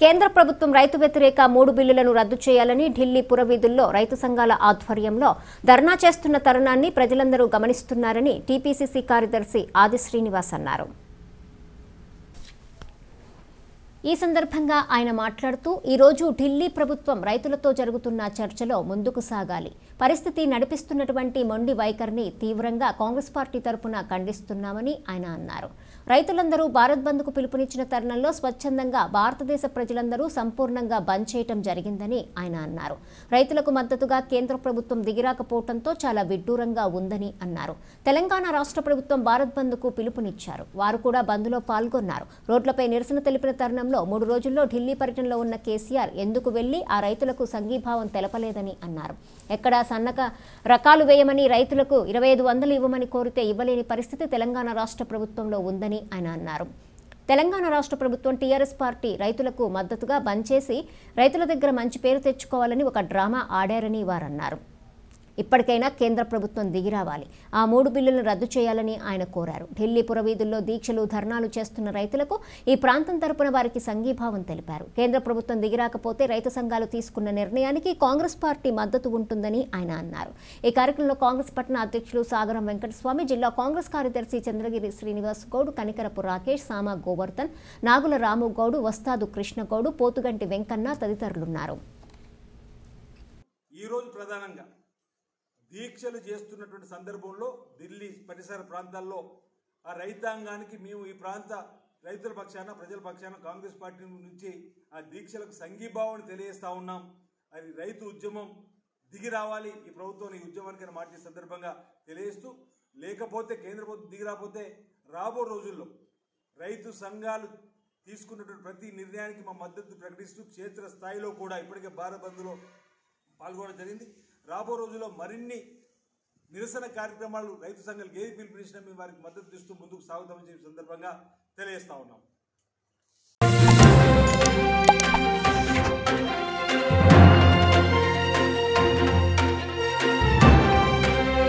కేంద్ర ప్రభుత్వం రైతు వ్యతిరేక మూడు బిల్లులను రద్దు చేయాలని ఢిల్లీ పురవీధుల్లో రైతు సంఘాల ఆధ్వర్యంలో ధర్నా చేస్తున్న తరుణాన్ని ప్రజలందరూ గమనిస్తున్నారని టీపీసీసీ కార్యదర్శి ఆది శ్రీనివాస్ అన్నారు ఈ సందర్భంగా ఆయన మాట్లాడుతూ ఈరోజు ఢిల్లీ ప్రభుత్వం రైతులతో జరుగుతున్న చర్చలో ముందుకు సాగాలి పరిస్థితి నడిపిస్తున్నటువంటి మొండి వైఖరిని తీవ్రంగా కాంగ్రెస్ పార్టీ తరపున ఖండిస్తున్నామని ఆయన అన్నారు రైతులందరూ భారత్ బంద్కు పిలుపునిచ్చిన తరుణంలో స్వచ్ఛందంగా భారతదేశ ప్రజలందరూ సంపూర్ణంగా బంద్ చేయటం జరిగిందని ఆయన అన్నారు రైతులకు మద్దతుగా కేంద్ర ప్రభుత్వం దిగిరాకపోవడంతో చాలా విడ్డూరంగా ఉందని అన్నారు తెలంగాణ రాష్ట్ర ప్రభుత్వం భారత్ బంద్కు పిలుపునిచ్చారు వారు కూడా బంద్లో పాల్గొన్నారు రోడ్లపై నిరసన తెలిపిన తరుణంలో మూడు రోజుల్లో ఢిల్లీ పర్యటనలో ఉన్న కేసీఆర్ ఎందుకు వెళ్లి ఆ రైతులకు సంఘీభావం తెలపలేదని అన్నారు ఎక్కడా సన్నక రకాలు వేయమని రైతులకు ఇరవై ఐదు వందలు ఇవ్వమని కోరితే ఇవ్వలేని పరిస్థితి తెలంగాణ రాష్ట్ర ప్రభుత్వంలో ఉందని ఆయన అన్నారు తెలంగాణ రాష్ట్ర ప్రభుత్వం టీఆర్ఎస్ పార్టీ రైతులకు మద్దతుగా బంద్ చేసి రైతుల దగ్గర మంచి పేరు తెచ్చుకోవాలని ఒక డ్రామా ఆడారని వారన్నారు ఇప్పటికైనా కేంద్ర ప్రభుత్వం దిగిరావాలి ఆ మూడు బిల్లులను రద్దు చేయాలని ఆయన కోరారు ఢిల్లీ పురవీధుల్లో దీక్షలు ధర్నాలు చేస్తున్న రైతులకు ఈ ప్రాంతం తరపున వారికి సంఘీభావం తెలిపారు కేంద్ర ప్రభుత్వం దిగిరాకపోతే రైతు సంఘాలు తీసుకున్న నిర్ణయానికి కాంగ్రెస్ పార్టీ మద్దతు ఉంటుందని ఆయన అన్నారు ఈ కార్యక్రమంలో కాంగ్రెస్ పట్టణ అధ్యక్షులు సాగరం వెంకటస్వామి జిల్లా కాంగ్రెస్ కార్యదర్శి చంద్రగిరి శ్రీనివాస్ గౌడ్ కనికరపు రాకేష్ సామా గోవర్ధన్ నాగుల రాము గౌడు వస్తాదు కృష్ణగౌడు పోతుగంటి వెంకన్న తదితరులున్నారు ఈరోజు ప్రధానంగా దీక్షలు చేస్తున్నటువంటి సందర్భంలో ఢిల్లీ పరిసర ప్రాంతాల్లో ఆ రైతాంగానికి మేము ఈ ప్రాంత రైతుల పక్షాన ప్రజల పక్షాన కాంగ్రెస్ పార్టీ నుంచి ఆ దీక్షలకు సంఘీభావాన్ని తెలియజేస్తా ఉన్నాం అది రైతు ఉద్యమం దిగి రావాలి ఈ ప్రభుత్వం ఈ ఉద్యమానికి మాట ఈ సందర్భంగా తెలియజేస్తూ లేకపోతే కేంద్ర ప్రభుత్వం దిగి రాకపోతే రాబో రోజుల్లో రైతు సంఘాలు తీసుకున్నటువంటి ప్రతి నిర్ణయానికి మా మద్దతు ప్రకటిస్తూ క్షేత్ర స్థాయిలో కూడా ఇప్పటికే భారత్ బంద్లో పాల్గొనడం జరిగింది రాబో రోజుల్లో మరిన్ని నిరసన కార్యక్రమాలు రైతు సంఘాలకు ఏది పిలుపునిచ్చినా మేము వారికి మద్దతు ఇస్తూ ముందుకు సాగుతామని చెప్పి సందర్భంగా తెలియజేస్తా ఉన్నాం